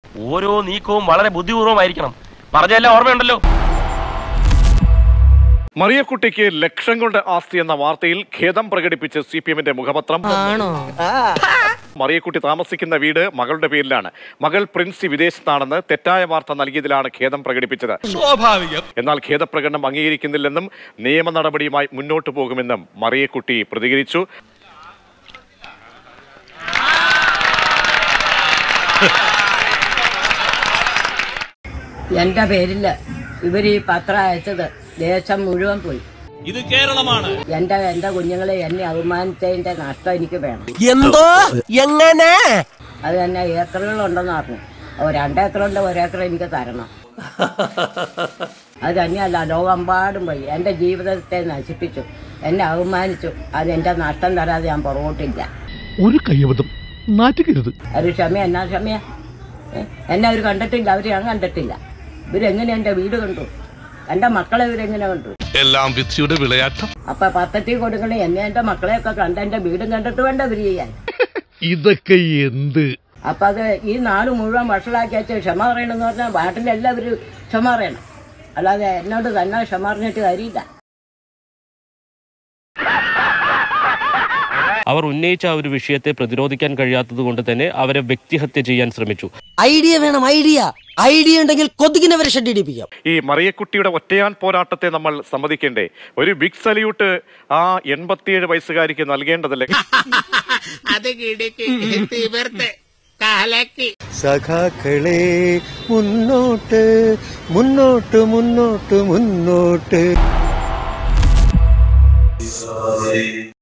ഓരോ നീക്കവും വളരെ ബുദ്ധിപൂർവമായിരിക്കണം പറഞ്ഞെല്ലാം ഓർമ്മയുണ്ടല്ലോ മറിയക്കുട്ടിക്ക് ലക്ഷങ്ങളുടെ ആസ്തി എന്ന വാർത്തയിൽ ഖേദം പ്രകടിപ്പിച്ച് സി പി എമ്മിന്റെ മുഖപത്രം മറിയക്കുട്ടി താമസിക്കുന്ന വീട് മകളുടെ പേരിലാണ് മകൾ പ്രിൻസി വിദേശത്താണെന്ന് തെറ്റായ വാർത്ത നൽകിയതിലാണ് ഖേദം പ്രകടിപ്പിച്ചത് സ്വാഭാവികം എന്നാൽ ഖേദപ്രകടനം അംഗീകരിക്കുന്നില്ലെന്നും നിയമ നടപടിയുമായി മുന്നോട്ടു പോകുമെന്നും മറിയക്കുട്ടി പ്രതികരിച്ചു എന്റെ പേരില് ഇവര് ഈ പത്രം അയച്ചത് ദേശം മുഴുവൻ പോയി ഇത് കേരളമാണ് എന്റെ എന്റെ കുഞ്ഞുങ്ങളെ എന്നെ അഭിമാനിച്ചതിന്റെ നഷ്ടം എനിക്ക് വേണം എന്തോ എങ്ങനെ അത് തന്നെ ഏക്കറുകളുണ്ടെന്ന് പറഞ്ഞു ഓ രണ്ടേക്കറുണ്ട് ഒരേക്കർ എനിക്ക് തരണം അത് തന്നെയല്ല ലോകമെമ്പാടും പോയി എന്റെ ജീവിതത്തെ നശിപ്പിച്ചു എന്നെ അഭിമാനിച്ചു അത് എന്റെ നഷ്ടം തരാതെ ഞാൻ പുറകോട്ടില്ല ഒരു കയ്യബദ്ധം നാറ്റുകരുത് ഒരു ക്ഷമ എന്നാ ക്ഷമയാ ഏ? എന്നെ അവർ കണ്ടിട്ടില്ല അവർ ഞാൻ കണ്ടിട്ടില്ല ഇവരെങ്ങനെ എന്റെ വീട് കണ്ടു എന്റെ മക്കളെ ഇവരെങ്ങനെ കണ്ടു എല്ലാം വിധിയുടെ വിളയാട്ടം അപ്പൊ പത്രത്തിൽ കൊടുക്കണേ എന്നെ എന്റെ മക്കളെയൊക്കെ കണ്ട് എന്റെ വീടും കണ്ടിട്ട് വേണ്ട ഇവര് ചെയ്യാൻ ഇതൊക്കെ എന്ത് അപ്പൊ അത് ഈ നാട് മുഴുവൻ വഷളാക്കി വെച്ച് ക്ഷമ പറയണമെന്ന് പറഞ്ഞാൽ നാട്ടിലെല്ലാവരും ക്ഷമ പറയണം അല്ലാതെ എന്നോട് തന്നെ ക്ഷമ പറഞ്ഞിട്ട് കാര്യമില്ല അവർ ഉന്നയിച്ച ആ ഒരു വിഷയത്തെ പ്രതിരോധിക്കാൻ കഴിയാത്തത് കൊണ്ട് തന്നെ അവരെ വ്യക്തിഹത്യ ചെയ്യാൻ ശ്രമിച്ചു ഐഡിയ വേണം ഐഡിയ ഐഡിയ ഉണ്ടെങ്കിൽ കൊതുകിനെ വരെ ഷെഡ് ഇടിപ്പിക്കാം ഈ മറിയക്കുട്ടിയുടെ ഒറ്റയാൻ പോരാട്ടത്തെ നമ്മൾ സമ്മതിക്കേണ്ടേ ഒരു ബിഗ് സല്യൂട്ട് ആ എൺപത്തിയേഴ് വയസ്സുകാരിക്ക് നൽകേണ്ടതല്ലേ അത് കിടക്ക് തീവർത്ത് കാലക്ക് സഖാക്കളെ മുന്നോട്ട് മുന്നോട്ട് മുന്നോട്ട് മുന്നോട്ട്